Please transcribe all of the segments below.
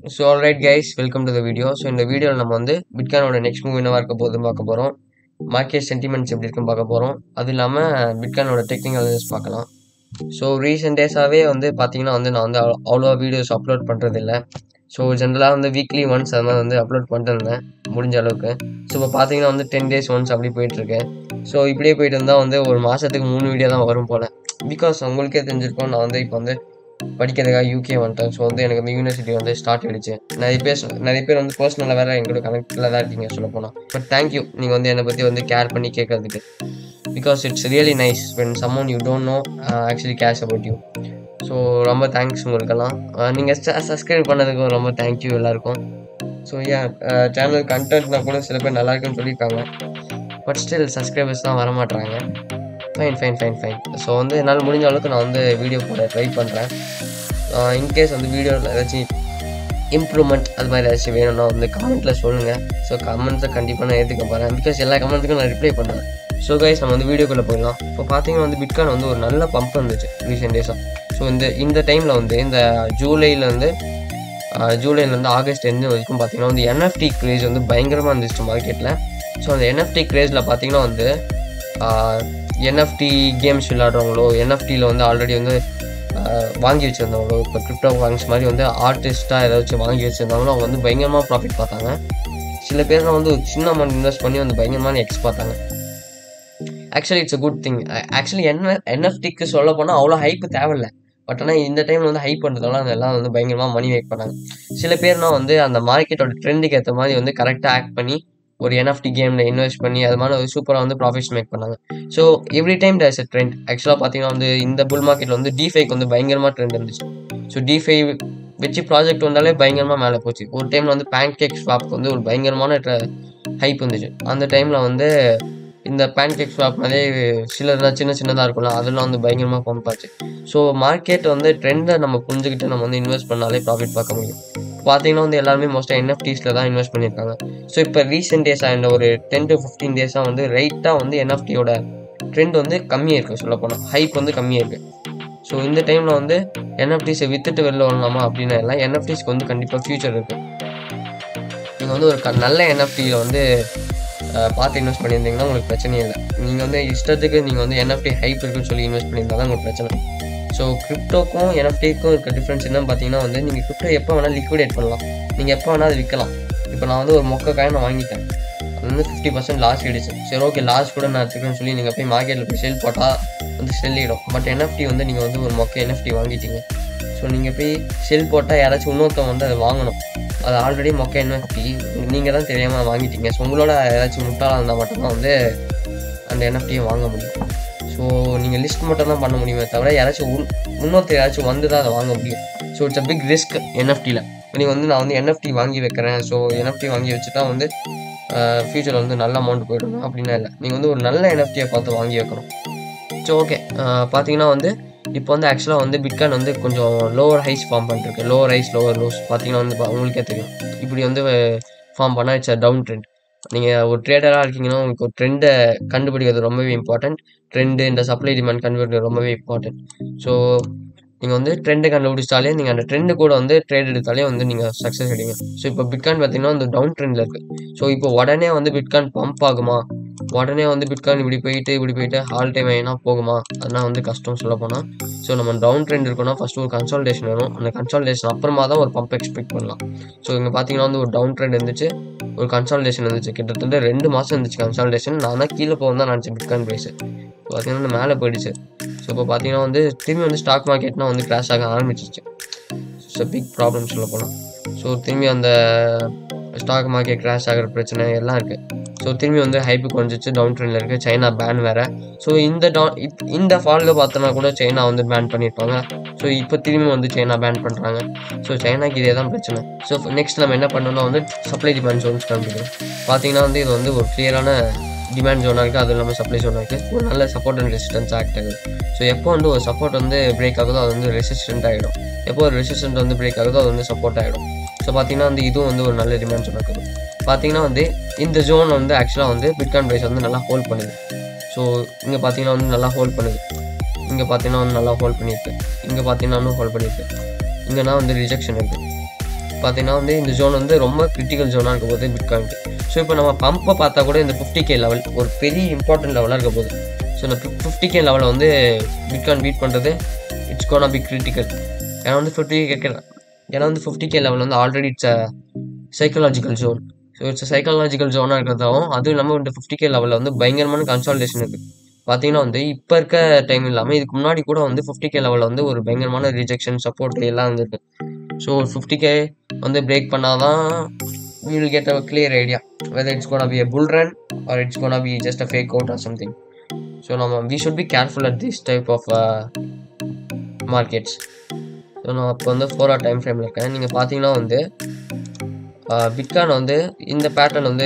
so alright guys welcome to the video so இந்த வீடியோவில் நம்ம வந்து பிட்கானோட நெக்ஸ்ட் மூவ் என்னவா இருக்க போகுதுன்னு பார்க்க போகிறோம் மார்க்கெட் சென்டிமெண்ட்ஸ் எப்படி இருக்குன்னு பார்க்க போகிறோம் அது இல்லாமல் பிட்கானோட டெக்னிக்கல் பார்க்கலாம் ஸோ ரீசெண்ட் டேஸாகவே வந்து பார்த்தீங்கன்னா வந்து நான் வந்து அவ்வளோ- அவ்வளோவா வீடியோஸ் அப்லோட் பண்ணுறதில்ல ஸோ ஜென்ரலாக வந்து வீக்லி ஒன்ஸ் அது மாதிரி வந்து அப்லோட் பண்ணிருந்தேன் முடிஞ்ச அளவுக்கு ஸோ இப்போ பார்த்தீங்கன்னா வந்து டென் டேஸ் ஒன்ஸ் அப்படி போயிட்டுருக்கேன் ஸோ இப்படியே போயிட்டு இருந்தால் வந்து ஒரு மாதத்துக்கு மூணு வீடியோ தான் வரும் போல் பிகாஸ் உங்களுக்கே தெரிஞ்சிருக்கும் நான் வந்து இப்போ வந்து படிக்கிறதுக்காக யூகே வந்துட்டேன் ஸோ வந்து எனக்கு வந்து யூனிவர்சிட்டி வந்து ஸ்டார்ட் ஆயிடுச்சு நிறைய பேர் சொ- நிறைய பேர் வந்து பர்சனலாக வேறு எங்களோட கனெக்டில் தான் இருக்கீங்க சொல்ல போனால் பட் தேங்க்யூ நீங்கள் வந்து என்னை பற்றி வந்து கேர் பண்ணி கேட்கறதுக்கு because it's really nice when someone you don't know actually cares about you so ரொம்ப தேங்க்ஸ் உங்களுக்கெல்லாம் நீங்கள் சப்ஸ்கிரைப் பண்ணதுக்கும் ரொம்ப தேங்க்யூ எல்லாருக்கும் ஸோ ஏன் சேனல் கண்டென்ட்னா கூட சில பேர் நல்லா இருக்குன்னு சொல்லியிருக்காங்க பட் ஸ்டில் சப்ஸ்கிரைபர்ஸ் தான் வர மாட்றாங்க fine fine fine fine so வந்து என்னால் முடிஞ்ச அளவுக்கு நான் வந்து வீடியோ போட ட்ரை பண்ணுறேன் இன்கேஸ் வந்து வீடியோவில் ஏதாச்சும் இம்ப்ரூவ்மெண்ட் அது மாதிரி ஏதாச்சும் வேணும்னா வந்து கமெண்ட்டில் சொல்லுங்கள் ஸோ கமெண்ட்ஸை கண்டிப்பாக நான் ஏற்றுக்க போகிறேன் பிகாஸ் எல்லா கமெண்ட்ஸுக்கும் நான் ரிப்ளை பண்ணுவேன் ஸோ கைஸ் நம்ம வந்து வீடியோக்குள்ளே போயிடலாம் இப்போ பார்த்தீங்கன்னா வந்து பிட்கான் வந்து ஒரு நல்ல பம்ப் இருந்துச்சு ரீசெண்ட் டேஸாக ஸோ இந்த இந்த டைமில் வந்து இந்த ஜூலைலேருந்து ஜூலைலேருந்து ஆகஸ்ட் எந்த வரைக்கும் பார்த்தீங்கன்னா வந்து என்எஃப்டி க்ரேஸ் வந்து பயங்கரமாக இருந்துச்சு மார்க்கெட்டில் ஸோ அந்த என்எஃப்டி க்ரேஸில் பார்த்தீங்கன்னா வந்து என்எஃப்டி கேம்ஸ் விளையாடுறவங்களோ என்எஃப்டியில் வந்து ஆல்ரெடி வந்து ஆஹ், வாங்கி வச்சுருந்தவங்களோ இப்போ கிரிப்டோ வாங்ஸ் மாதிரி வந்து ஆர்டிஸ்ட்டாக ஏதாச்சும் வாங்கி வச்சுருந்தாங்களோ அவங்க வந்து பயங்கரமாக ப்ராஃபிட் பார்த்தாங்க சில பேர்லாம் வந்து ஒரு சின்ன அமௌண்ட் இன்வெஸ்ட் பண்ணி வந்து பயங்கரமான எக்ஸ் பார்த்தாங்க actually it's a good thing actually என்ன என்எஃப்டிக்கு சொல்ல போனால் அவ்வளோ ஹைப்பு தேவையில்ல பட் ஆனால் இந்த டைமில் வந்து ஹைப் பண்ணுறதால அதெல்லாம் வந்து பயங்கரமாக மணி மேக் பண்ணாங்க சில பேர்னா வந்து அந்த மார்க்கெட்டோட ட்ரெண்டுக்கு ஏற்ற மாதிரி வந்து கரெக்டாக ஆக்ட் பண்ணி ஒரு என்எஃப்டி கேமில் இன்வெஸ்ட் பண்ணி அது மாதிரி சூப்பராக வந்து ப்ராஃபிட்ஸ் மேக் பண்ணாங்க so every time there's a trend ஆக்சுவலாக பார்த்தீங்கன்னா வந்து இந்த புல் மார்க்கெட்டில் வந்து டிஃபைக்கு வந்து பயங்கரமாக ட்ரெண்ட் இருந்துச்சு ஸோ டிஃபை வச்சு ப்ராஜெக்ட் வந்தாலே பயங்கரமாக மேலே போச்சு ஒரு டைமில் வந்து பேன் கேக் ஸ்வாப்க்கு வந்து ஒரு பயங்கரமான ஹைப் இருந்துச்சு அந்த டைமில் வந்து இந்த பேன் கேக் ஸ்வாப் மாதிரி சிலர்லாம் சின்ன சின்னதாக இருக்கும்ல அதெல்லாம் வந்து பயங்கரமாக பம்ப் ஆச்சு ஸோ மார்க்கெட் வந்து ட்ரெண்டை நம்ம புரிஞ்சுக்கிட்டு நம்ம வந்து இன்வெஸ்ட் பண்ணாலே ப்ராஃபிட் பார்க்க முடியும் பார்த்தீங்கன்னா வந்து எல்லாருமே மோஸ்ட்டாக என்எஃப்டிஸில் தான் இன்வெஸ்ட் பண்ணியிருக்காங்க ஸோ இப்போ ரீசெண்ட் டேஸாக இந்த ஒரு டென் டு ஃபிஃப்டீன் டேஸாக வந்து ரைட்டாக வந்து என்எஃப்டியோட ட்ரெண்ட் வந்து கம்மியாக இருக்குது சொல்ல போனால் ஹைப் வந்து கம்மியாக இருக்குது ஸோ இந்த டைமில் வந்து என்எஃப்டிஸை வித்துட்டு வெளில வரலாமா அப்படின்னா எல்லாம் என்எஃப்டிஸ்க்கு வந்து கண்டிப்பாக ஃபியூச்சர் இருக்குது நீங்கள் வந்து ஒரு க நல்ல என்எஃப்டியில் வந்து அஹ், பார்த்து இன்வெஸ்ட் பண்ணியிருந்தீங்கன்னா உங்களுக்கு பிரச்சனையே இல்லை நீங்கள் வந்து இஷ்டத்துக்கு நீங்கள் வந்து என்எஃப்டி ஹைப் இருக்குன்னு சொல்லி இன்வெஸ்ட் பண்ணியிருந்தா தான் உங்களுக்கு பிரச்சனை ஸோ கிரிப்டோக்கும் என்எஃப்டிக்கும் இருக்க டிஃப்ரென்ஸ் என்னன்னு பார்த்தீங்கன்னா வந்து நீங்கள் கிரிப்டோ எப்போ வேணால் லிக்விடேட் பண்ணலாம் நீங்கள் எப்போ வேணால் அது விற்கலாம் இப்போ நான் வந்து ஒரு மொக்க காயின் நான் வாங்கிட்டேன் அது வந்து ஃபிஃப்டி பர்சன்ட் லாஸ் ஆயிடுச்சு சரி ஓகே லாஸ் கூட நான் எடுத்துக்கிறேன்னு சொல்லி நீங்கள் போய் மார்க்கெட்டில் போய் செல் போட்டால் வந்து செல்லிடும் பட் என்எஃப்டி வந்து நீங்கள் வந்து ஒரு மொக்க என்எஃப்டி வாங்கிட்டீங்க ஸோ நீங்கள் போய் செல் போட்டால் யாராச்சும் இன்னொருத்தவங்க வந்து அதை வாங்கணும் அது ஆல்ரெடி மொக்க என்எஃப்டி நீங்கள் தான் தெரியாமல் வாங்கிட்டீங்க ஸோ உங்களோட ஏதாச்சும் முட்டாளாக இருந்தால் மட்டும்தான் வந்து அந்த என்எஃப்டியை வாங்க முடியும் ஸோ நீங்கள் லிஸ்ட் மட்டும் தான் பண்ண முடியுமே தவிர யாராச்சும் உன் இன்னொருத்தர் யாராச்சும் வந்து தான் அதை வாங்க முடியும் so it's a big risk என்எஃப்டியில் நீங்கள் வந்து நான் வந்து என்எஃப்டி வாங்கி வைக்கிறேன் ஸோ என்எஃப்டி வாங்கி வச்சுட்டா வந்து ஃப்யூச்சரில் வந்து நல்ல அமௌண்ட் போயிடும் அப்படின்னா இல்லை நீங்கள் வந்து ஒரு நல்ல என்எஃப்டியை பார்த்து வாங்கி வைக்கணும் ஸோ ஓகே பார்த்தீங்கன்னா வந்து இப்போ வந்து ஆக்சுவலாக வந்து பிட்காயின் வந்து கொஞ்சம் லோவர் ஹைஸ் ஃபார்ம் பண்ணிருக்கு லோவர் ஹைஸ் லோவர் லோஸ் பார்த்தீங்கன்னா வந்து பா- உங்களுக்கே தெரியும் இப்படி வந்து ஃபார்ம் பண்ணால் இட்ஸ் அ டவுன் ட்ரெண்ட் நீங்கள் ஒரு ட்ரேடராக இருக்கீங்கன்னா உங்களுக்கு ஒரு ட்ரெண்டை கண்டுபிடிக்கிறது ரொம்பவே இம்பார்ட்டன்ட் ட்ரெண்டு இந்த சப்ளை டிமாண்ட் கண்டுபிடிக்கிறது ரொம்பவே இம்பார்ட்டன்ட் ஸோ நீங்கள் வந்து ட்ரெண்டை கண்டுபிடிச்சாலே நீங்கள் அந்த ட்ரெண்டு கூட வந்து ட்ரேட் எடுத்தாலே வந்து நீங்கள் சக்ஸஸ் அடைங்க ஸோ இப்போ பிட்காயின் பார்த்தீங்கன்னா வந்து டவுன் ட்ரெண்டில் இருக்குது ஸோ இப்போ உடனே வந்து பிட்காயின் பம்ப் ஆகுமா உடனே வந்து பிட்காயின் இப்படி போயிட்டு இப்படி போயிட்டு ஆல் டைம் ஆகினா போகுமா அதெல்லாம் வந்து கஷ்டம் சொல்ல போனால் ஸோ நம்ம டவுன் ட்ரெண்ட் இருக்கணும்னா ஃபஸ்ட்டு ஒரு கன்சல்டேஷன் வரும் அந்த கன்சல்டேஷன் அப்புறமா தான் ஒரு பம்ப் எக்ஸ்பெக்ட் பண்ணலாம் ஸோ இங்கே பார்த்தீங்கன்னா வந்து ஒரு டவுன் ட்ரெண்ட் இருந்துச்சு ஒரு கன்சல்டேஷன் இருந்துச்சு கிட்டத்தட்ட ரெண்டு மாதம் இருந்துச்சு கன்சல்டேஷன் நான் தான் கீழே போகும் தான் நினச்சேன் பிட்காயின் ப்ரைஸ் பார்த்தீங்கன்னா மேலே போயிடுச்சு ஸோ இப்போ பார்த்தீங்கன்னா வந்து திரும்பி வந்து ஸ்டாக் மார்க்கெட்னா வந்து கிராஷ் ஆக ஆரம்பிச்சிருச்சு ஸோ பிக் ப்ராப்ளம் சொல்ல போனால் ஸோ திரும்பி அந்த ஸ்டாக் மார்க்கெட் கிராஷ் ஆகிற பிரச்சனை எல்லாம் இருக்குது ஸோ திரும்பி வந்து ஹைப்பு குறைஞ்சிச்சு டவுன் ட்ரெண்டில் இருக்குது சைனா பேன் வேறு ஸோ இந்த டவுன் இப் இந்த ஃபாலில் பார்த்தோன்னா கூட சைனா வந்து பேன் பண்ணியிருப்பாங்க ஸோ இப்போ திரும்பி வந்து சைனா பேன் பண்ணுறாங்க ஸோ சைனாக்கு இதே தான் பிரச்சனை ஸோ நெக்ஸ்ட் நம்ம என்ன பண்ணணும்னா வந்து சப்ளை டிமாண்ட் ஜோன்ஸ் கண்டுபிடிக்கணும் பார்த்தீங்கன்னா வந்து இது வந்து ஒரு கிளியரான டிமாண்ட் ஜோனாக இருக்குது அது இல்லாமல் சப்ளை ஜோனாக இருக்குது ஒரு நல்ல சப்போர்ட் அண்ட் ரெசிஸ்டன்ஸ் ஆக்ட் ஆகுது ஸோ எப்போ வந்து ஒரு சப்போர்ட் வந்து பிரேக் ஆகுதோ அது வந்து ரெசிஸ்டன்ட் ஆகிடும் எப்போ ஒரு ரெசிஸ்டன்ட் வந்து பிரேக் ஆகுதோ அது வந்து சப்போர்ட் ஆகிடும் ஸோ பார்த்தீங்கன்னா வந்து இதுவும் வந்து ஒரு நல்ல டிமாண்ட் ஜோன் இருக்குது பார்த்தீங்கன்னா வந்து இந்த ஜோன் வந்து ஆக்சுவலாக வந்து பிட்காயின் ப்ரைஸ் வந்து நல்லா ஹோல்ட் பண்ணுது ஸோ இங்கே பார்த்தீங்கன்னா வந்து நல்லா ஹோல்ட் பண்ணுது இங்கே பார்த்தீங்கன்னா வந்து நல்லா ஹோல்ட் பண்ணியிருக்கு இங்கே பார்த்தீங்கன்னா ஹோல்ட் பண்ணியிருக்கு இங்கேனா வந்து ரிஜெக்ஷன் இருக்குது பார்த்தீங்கன்னா வந்து இந்த ஜோன் வந்து ரொம்ப கிரிட்டிக்கல் ஜோனாக இருக்க போகுது பிட்காயினுக்கு ஸோ இப்போ நம்ம பம்பை பார்த்தா கூட இந்த ஃபிஃப்டி கே லெவல் ஒரு பெரிய இம்பார்ட்டன்ட் லெவலாக இருக்க போகுது ஸோ இந்த ஃபிஃப்டி கே லெவலில் வந்து பிட்காயின் பீட் பண்ணுறது இட்ஸ் கோனா பி கிரிட்டிக்கல் ஏன்னா வந்து ஃபிஃப்டி கே ஏன்னா வந்து ஃபிஃப்டி கே லெவல் வந்து already it's a psychological zone so it's psychological ஜோனாக இருக்கிறதாவும் அதுவும் இல்லாமல் இந்த ஃபிஃப்டி கே லெவலில் வந்து பயங்கரமான கன்சால்டேஷன் இருக்குது பார்த்தீங்கன்னா வந்து இப்போ இருக்க டைம் இல்லாமல் இதுக்கு முன்னாடி கூட வந்து ஃபிஃப்டி கே லெவலில் வந்து ஒரு பயங்கரமான ரிஜெக்ஷன் சப்போர்ட் எல்லாம் வந்துருக்கு ஸோ ஃபிஃப்டி கே வந்து பிரேக் பண்ணால் தான் will get a clear idea whether it's gonna be a bull run or it's gonna be just a fake out or something so நம்ம we should be careful at this type of markets so நான் இப்போ வந்து four R time ஃப்ரேமில் இருக்கேன் நீங்கள் பார்த்தீங்கன்னா வந்து Bitcoin வந்து இந்த பேட்டர்ன் வந்து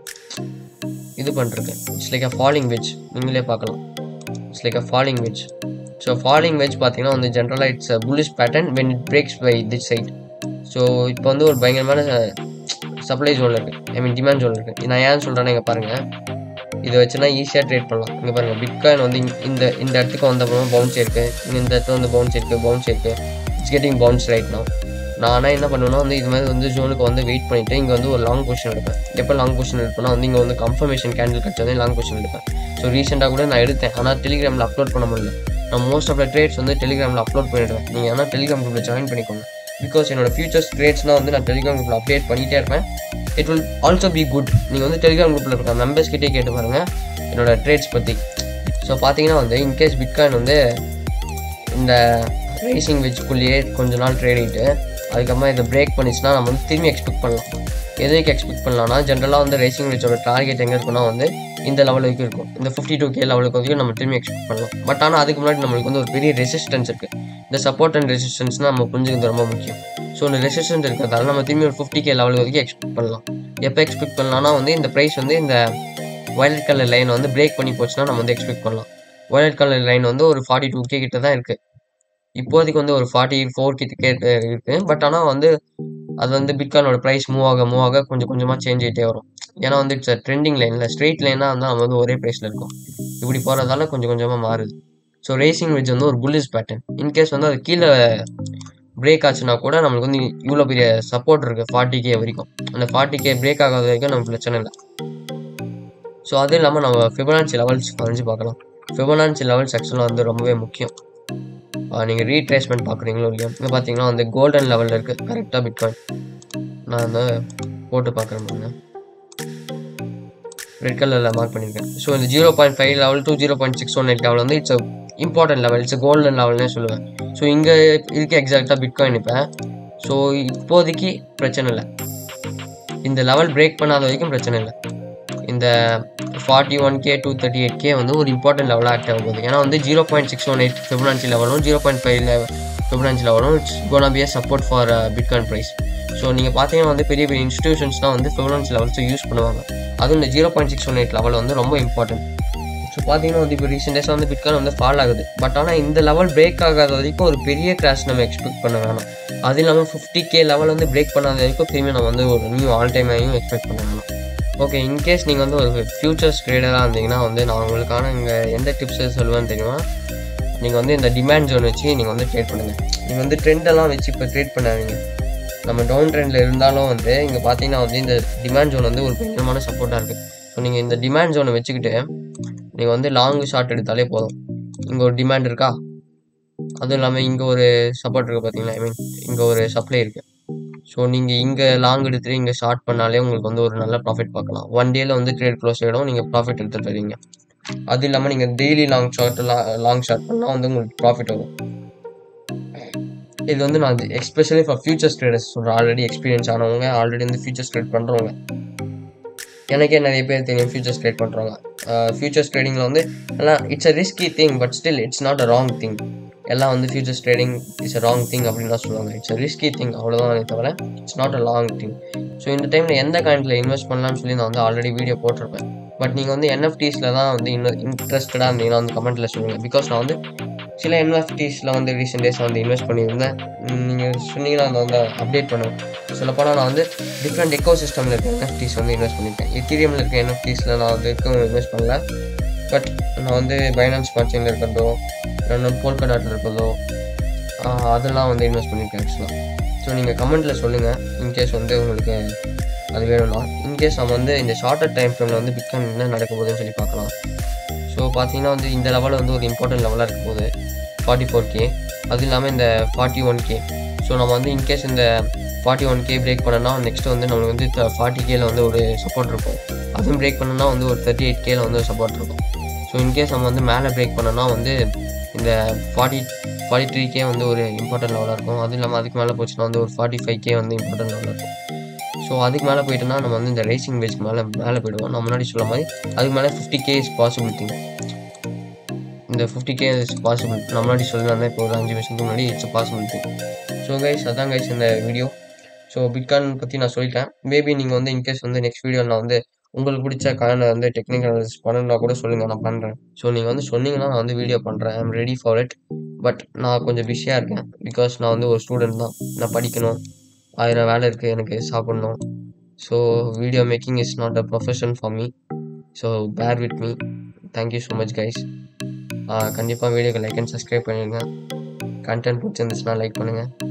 இது பண்ணிருக்கு it's like a falling wedge நீங்களே பார்க்கலாம் it's like a falling wedge so falling wedge பார்த்தீங்கன்னா வந்து ஜென்ரலாக it's bullish pattern when it breaks by this side so இப்போ வந்து ஒரு பயங்கரமான சப்ளை ஜோனில் இருக்குது ஐ மீன் டிமாண்ட் ஜோனில் இருக்குது நான் ஏன் சொல்கிறேன்னு இங்கே பாருங்கள் இதை வச்சுனா ஈஸியாக ட்ரேட் பண்ணலாம் இங்கே பாருங்கள் பிட்காயின் வந்து இங்க- இந்த இந்த இடத்துக்கு வந்த அப்புறமா பவுன்ஸ் இருக்குது இங்கே இந்த இடத்துல வந்து பவுன்ஸ் இருக்குது பவுன்ஸ் இருக்குது it's getting bounce right now நானே என்ன பண்ணுவேன்னா வந்து இது மாதிரி வந்து ஜோனுக்கு வந்து வெயிட் பண்ணிவிட்டு இங்கே வந்து ஒரு லாங் பொசிஷன் எடுப்பேன் எப்போ லாங் பொசிஷன் எடுப்பேன்னா வந்து இங்கே வந்து கன்ஃபர்மேஷன் கேண்டில் கிடச்சதே லாங் பொசிஷன் எடுப்பேன் ஸோ ரீசெண்டாக கூட நான் எடுத்தேன் ஆனால் டெலிகிராமில் அப்லோட் பண்ண முடியல நான் மோஸ்ட் ஆஃப் த ட்ரேட்ஸ் வந்து டெலிகிராமில் அப்லோட் பண்ணிடுவேன் நீங்கள் ஆனால் டெலிகிராம் குரூப்பில் ஜாயின் பண்ணிக்கோங்க பிகாஸ் என்னோட ஃபியூச்சர்ஸ் ட்ரேட்ஸ்னால் வந்து நான் டெலிகிராம் குரூப்பில் அப்டேட் பண்ணிகிட்டே இருப்பேன் it will also be good நீங்கள் வந்து டெலிகிராம் குரூப்பில் இருக்க மெம்பர்ஸ் கிட்டே கேட்டு பாருங்கள் என்னோட ட்ரேட்ஸ் பற்றி ஸோ பார்த்தீங்கன்னா வந்து இன்கேஸ் பிட்காயின் வந்து இந்த ரேசிங் வெஜ்குள்ளேயே கொஞ்ச நாள் ட்ரேட் ஆகிட்டு அதுக்கப்புறமா இதை பிரேக் பண்ணிச்சுன்னா நம்ம வந்து திரும்பி எக்ஸ்பெக்ட் பண்ணலாம் எதுக்கு எக்ஸ்பெக்ட் பண்ணலாம்னா ஜென்ரலாக வந்து ரேசிங் வெஜோட டார்கெட் எங்கே இருக்குன்னா வந்து இந்த லெவல் வரைக்கும் இருக்கும் இந்த ஃபிஃப்டி டூ கே லெவலுக்கு வரைக்கும் நம்ம திரும்பி எக்ஸ்பெக்ட் பண்ணலாம் பட் ஆனால் அதுக்கு முன்னாடி நம்மளுக்கு வந்து ஒரு பெரிய ரெசிஸ்டன்ஸ் இருக்குது இந்த சப்போர்ட் அண்ட் ரெசிஸ்டன்ஸ் நம்ம புரிஞ்சுக்கிறது ரொம்ப முக்கியம் ஸோ இந்த ரெசிஸ்டன்ஸ் இருக்கிறதால நம்ம திரும்பி ஒரு ஃபிஃப்டி கே லெவல் வரைக்கும் எக்ஸ்பெக்ட் பண்ணலாம் எப்போ எக்ஸ்பெக்ட் பண்ணலாம்னா வந்து இந்த ப்ரைஸ் வந்து இந்த வயலட் கலர் லைன் வந்து பிரேக் பண்ணி போச்சுன்னா நம்ம வந்து எக்ஸ்பெக்ட் பண்ணலாம் வயலட் கலர் லைன் வந்து ஒரு ஃபார்ட்டி டூ கே கிட்ட தான் இருக்குது இப்போதைக்கு வந்து ஒரு ஃபார்ட்டி ஃபோர் கிட்ட கே இருக்குது பட் ஆனால் வந்து அது வந்து பிட்கானோட ப்ரைஸ் மூவ் ஆக மூவ் ஆக கொஞ்சம் கொஞ்சமாக சேஞ்ச் ஆகிட்டே வரும் ஏன்னா வந்து இட்ஸ் ட்ரெண்டிங் லைனில் ஸ்ட்ரெயிட் லைனாக இருந்தால் நம்ம வந்து ஒரே ப்ரைஸில் இருக்கும் இப்படி போகிறதால கொஞ்சம் கொஞ்சமாக மாறுது ஸோ ரேசிங் வெஜ் வந்து ஒரு புல்லிஷ் பேட்டர்ன் இன்கேஸ் வந்து அது கீழே பிரேக் ஆச்சுன்னா கூட நம்மளுக்கு வந்து இவ்வளோ பெரிய சப்போர்ட் இருக்குது ஃபார்ட்டி கே வரைக்கும் அந்த ஃபார்ட்டி கே பிரேக் ஆகாத வரைக்கும் நமக்கு பிரச்சனை இல்லை ஸோ அது இல்லாமல் நம்ம ஃபிபனான்சி லெவல்ஸ் வரைஞ்சி பார்க்கலாம் ஃபிபனான்சி லெவல்ஸ் ஆக்சுவலாக வந்து ரொம்பவே முக்கியம் நீங்கள் ரீட்ரேஸ்மெண்ட் பார்க்குறீங்களோ இல்லையா இங்கே பார்த்தீங்கன்னா வந்து கோல்டன் லெவலில் இருக்குது கரெக்டாக பிட்காயின் நான் வந்து போட்டு பார்க்குறேன் பாருங்க ரெட் கலரில் மார்க் பண்ணியிருக்கேன் ஸோ இந்த zero point five level to zero point six one eight level வந்து it's important level it's golden லெவல்னே சொல்லுவேன் ஸோ இங்கே இருக்க எக்ஸாக்டாக பிட்காயின் இப்போ ஸோ இப்போதைக்கு பிரச்சனை இல்லை இந்த லெவல் பிரேக் பண்ணாத வரைக்கும் பிரச்சனை இல்லை இந்த forty one K to thirty eight K வந்து ஒரு இம்பார்ட்டன்ட் லெவலாக ஆக்ட் ஆக போகுது ஏன்னா வந்து zero point six one eight February லெவலும் ஜீரோ பாயிண்ட் ஃபைவ் ஃபிப்ரவரி லெவலும் it's gonna be support for bitcoin price so நீங்கள் பார்த்தீங்கன்னா வந்து பெரிய பெரிய இன்ஸ்டியூஷன்ஸ்லாம் வந்து ஃபிப்ரவரி லெவல்ஸை யூஸ் பண்ணுவாங்க அதுவும் இந்த zero point six one eight level வந்து ரொம்ப இம்பார்ட்டன்ட் ஸோ பார்த்தீங்கன்னா வந்து இப்போ ரீசெண்ட் டேஸாக வந்து பிட்காயின் வந்து ஃபால் ஆகுது பட் ஆனால் இந்த லெவல் பிரேக் ஆகாத வரைக்கும் ஒரு பெரிய கிராஷ் நம்ம எக்ஸ்பெக்ட் பண்ண வேணாம் அது இல்லாமல் ஃபிஃப்டி கே லெவல் வந்து பிரேக் பண்ணாத வரைக்கும் திரும்பி நம்ம வந்து ஒரு நியூ ஆல் டைம் ஆகியும் எக்ஸ்பெக்ட் பண்ண வேணாம் ஓகே இன்கேஸ் நீங்கள் வந்து ஒரு ஃபியூச்சர்ஸ் ட்ரேடராக இருந்தீங்கன்னா வந்து நான் உங்களுக்கான இங்கே எந்த டிப்ஸ் சொல்லுவேன்னு தெரியுமா நீங்கள் வந்து இந்த டிமாண்ட் ஜோன் வச்சு நீங்கள் வந்து ட்ரேட் பண்ணுங்கள் நீங்கள் வந்து ட்ரெண்டெல்லாம் வச்சு இப்போ ட்ரேட் பண்ணாதீங்க நம்ம டவுன் ட்ரெண்டில் இருந்தாலும் வந்து இங்கே பார்த்தீங்கன்னா வந்து இந்த டிமாண்ட் ஜோன் வந்து ஒரு பயங்கரமான சப்போர்ட்டாக இருக்குது ஸோ நீங்கள் இந்த டிமாண்ட் ஜோனை வச்சுக்கிட்டு நீங்கள் வந்து லாங் ஷாட் எடுத்தாலே போதும் இங்கே ஒரு டிமாண்ட் இருக்கா அதுவும் இல்லாமல் இங்கே ஒரு சப்போர்ட் இருக்குது பார்த்தீங்களா ஐ மீன் இங்கே ஒரு சப்ளை இருக்குது ஸோ நீங்கள் இங்கே லாங் எடுத்துட்டு இங்கே ஷார்ட் பண்ணாலே உங்களுக்கு வந்து ஒரு நல்ல ப்ராஃபிட் பார்க்கலாம் ஒன் டேல வந்து ட்ரேட் க்ளோஸ் ஆகிடும் நீங்கள் ப்ராஃபிட் எடுத்துட்டு வரீங்க அது இல்லாமல் நீங்கள் daily long short long short பண்ணால் வந்து உங்களுக்கு ப்ராஃபிட் வரும் இது வந்து நான் எஸ்பெஷலி ஃபார் ஃபியூச்சர்ஸ் ட்ரேடர்ஸ் சொல்கிறேன் ஆல்ரெடி எக்ஸ்பீரியன்ஸ் ஆனவங்க ஆல்ரெடி வந்து ஃபியூச்சர்ஸ் ட்ரேட் பண்ணுறவங்க எனக்கே நிறைய பேர் தெரியும் ஃபியூச்சர்ஸ் ட்ரேட் பண்ணுறவங்க ஃபியூச்சர்ஸ் ட்ரேடிங்கில் வந்து எல்லாம் it's a risky thing but still it's not a wrong thing எல்லாம் வந்து futures trading it's a wrong thing அப்படின்னு தான் சொல்லுவாங்க இட்ஸ் அ ரிஸ்கி திங் அவ்வளோதான் தவிர it's not a long thing so இந்த டைமில் எந்த காயின்ல இன்வெஸ்ட் பண்ணலாம்னு சொல்லி நான் வந்து ஆல்ரெடி வீடியோ போட்டிருப்பேன் பட் நீங்கள் வந்து என்எஃப்டிஸில் தான் வந்து இன்னும் இன்ட்ரெஸ்டடாக இருந்தீங்கன்னா வந்து கமெண்ட்டில் சொல்லுங்கள் பிகாஸ் நான் வந்து சில என்எஃப்டிஸில் வந்து ரீசெண்ட் டேஸ் வந்து இன்வெஸ்ட் பண்ணியிருந்தேன் நீங்கள் சொன்னீங்கன்னா அதை வந்து அப்டேட் பண்ணுவேன் சொல்லப்போனால் நான் வந்து டிஃப்ரெண்ட் எக்கோ சிஸ்டமில் இருக்க என்எஃப்டிஸ் வந்து இன்வெஸ்ட் பண்ணியிருக்கேன் எத்தீரியமில் இருக்க என்எஃப்டிஸில் நான் வந்து இருக்கும் இன்வெஸ்ட் பண்ணல பட் நான் வந்து பைனான்ஸ் மார்ச்சிங்கில் இருக்கிறதோ இல்லைன்னா போல்கடாட்டில் இருக்கிறதோ ஆஹ் அதெல்லாம் வந்து இன்வெஸ்ட் பண்ணியிருக்கேன் ஆக்சுவலாக ஸோ ஸோ நீங்கள் கமெண்ட்டில் சொல்லுங்கள் இன்கேஸ் வந்து உங்களுக்கு அது வேணும்னா இன்கேஸ் நம்ம வந்து இந்த ஷார்ட்டர் டைம் ஃப்ரேமில் வந்து பிட்காயின் என்ன நடக்க போகுதுன்னு சொல்லி பார்க்கலாம் ஸோ பார்த்தீங்கன்னா வந்து இந்த லெவலில் வந்து ஒரு இம்பார்ட்டன்ட் லெவலாக இருக்க போகுது ஃபார்ட்டி ஃபோர் கே அது இல்லாமல் இந்த ஃபார்ட்டி ஒன் கே ஸோ நம்ம வந்து இன்கேஸ் இந்த ஃபார்ட்டி ஒன் கே பிரேக் பண்ணனா நெக்ஸ்ட் வந்து நம்மளுக்கு வந்து ஃபார்ட்டி கேல வந்து ஒரு சப்போர்ட் இருக்கும் அதுவும் பிரேக் பண்ணனா வந்து ஒரு தேர்ட்டி எயிட் கேல வந்து ஒரு சப்போர்ட் இருக்கும் ஸோ இன்கேஸ் நம்ம வந்து மேலே பிரேக் பண்ணோன்னா வந்து இந்த ஃபார்ட்டி ஃபார்ட்டி த்ரீ கே வந்து ஒரு இம்பார்ட்டன்ட் லெவலாக இருக்கும் அதுவும் இல்லாமல் அதுக்கு மேலே போச்சுன்னா வந்து ஒரு ஃபார்ட்டி ஃபைவ் கே வந்து இம்பார்ட்டன்ட் லெவலாக இருக்கும் ஸோ அதுக்கு மேலே போயிட்டோன்னா நம்ம வந்து இந்த ரேசிங் பேஸ்க்கு மேலே மேலே போயிடுவோம் நான் முன்னாடி சொல்ல மாதிரி அதுக்கு மேலே ஃபிஃப்டி கே இஸ் பாசிபிலிட்டி இந்த ஃபிஃப்டி கே இஸ் பாசிபிள் நான் முன்னாடி சொல்லியிருந்தேன் இப்போ ஒரு அஞ்சு வருஷத்துக்கு முன்னாடி இட்ஸ் பாசிபிலிட்டி ஸோ கைஸ் அதான் கைஸ் இந்த வீடியோ ஸோ பிட்காயின் பற்றி நான் சொல்லிட்டேன் மேபி நீங்கள் வந்து இன்கேஸ் வந்து நெக்ஸ்ட் வீடியோவில் நான் வந்து உங்களுக்கு பிடிச்ச காயினை வந்து டெக்னிக்கல் பண்ணணும்னா கூட சொல்லுங்கள் நான் பண்ணுறேன் ஸோ நீங்கள் வந்து சொன்னீங்கன்னா நான் வந்து வீடியோ பண்ணுறேன் I'm ready for it but நான் கொஞ்சம் பிஸியாக இருக்கேன் பிகாஸ் நான் வந்து ஒரு ஸ்டூடெண்ட் தான் நான் படிக்கணும் ஆயிரம் வேலை இருக்குது எனக்கு சாப்பிட்ணும் so video making is not a profession for me so bear with me thank you so much guys கண்டிப்பாக வீடியோக்கு லைக் அண்ட் சப்ஸ்கிரைப் பண்ணிடுங்க கண்டென்ட் பிடிச்சிருந்துச்சுன்னா லைக் பண்ணுங்கள்